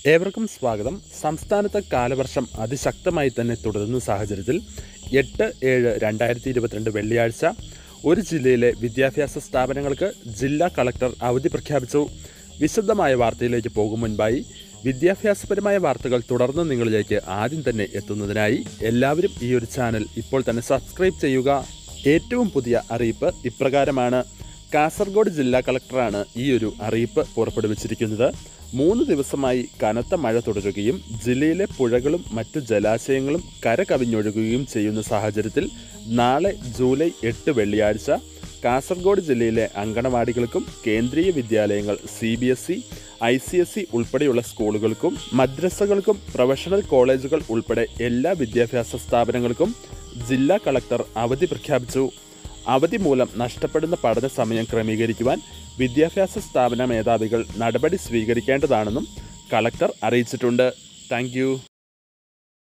ഏവർക്കും സ്വാഗതം സംസ്ഥാനത്ത് കാലവർഷം അതിശക്തമായി തന്നെ തുടരുന്ന സാഹചര്യത്തിൽ എട്ട് ഏഴ് രണ്ടായിരത്തി ഇരുപത്തിരണ്ട് വെള്ളിയാഴ്ച ഒരു ജില്ലയിലെ വിദ്യാഭ്യാസ സ്ഥാപനങ്ങൾക്ക് ജില്ലാ കളക്ടർ അവധി പ്രഖ്യാപിച്ചു വിശദമായ വാർത്തയിലേക്ക് പോകും മുൻപായി വിദ്യാഭ്യാസപരമായ വാർത്തകൾ തുടർന്ന് നിങ്ങളിലേക്ക് ആദ്യം തന്നെ എത്തുന്നതിനായി എല്ലാവരും ഈ ഒരു ചാനൽ ഇപ്പോൾ തന്നെ സബ്സ്ക്രൈബ് ചെയ്യുക ഏറ്റവും പുതിയ അറിയിപ്പ് ഇപ്രകാരമാണ് കാസർഗോഡ് ജില്ലാ കളക്ടറാണ് ഈ ഒരു അറിയിപ്പ് പുറപ്പെടുവിച്ചിരിക്കുന്നത് മൂന്ന് ദിവസമായി കനത്ത മഴ തുടരുകയും ജില്ലയിലെ പുഴകളും മറ്റു ജലാശയങ്ങളും കര കവിഞ്ഞൊഴുകുകയും ചെയ്യുന്ന സാഹചര്യത്തിൽ നാളെ ജൂലൈ എട്ട് വെള്ളിയാഴ്ച കാസർഗോഡ് ജില്ലയിലെ അങ്കണവാടികൾക്കും കേന്ദ്രീയ വിദ്യാലയങ്ങൾ C B S E I C S E ഉൾപ്പെടെയുള്ള സ്കൂളുകൾക്കും മദ്രസകൾക്കും പ്രൊഫഷണൽ കോളേജുകൾ ഉൾപ്പെടെ എല്ലാ വിദ്യാഭ്യാസ സ്ഥാപനങ്ങൾക്കും ജില്ലാ കളക്ടർ അവധി പ്രഖ്യാപിച്ചു അവധി മൂലം നഷ്ടപ്പെടുന്ന പഠന സമയം ക്രമീകരിക്കുവാൻ വിദ്യാഭ്യാസ സ്ഥാപന മേധാവികൾ നടപടി സ്വീകരിക്കേണ്ടതാണെന്നും കളക്ടർ അറിയിച്ചിട്ടുണ്ട് താങ്ക്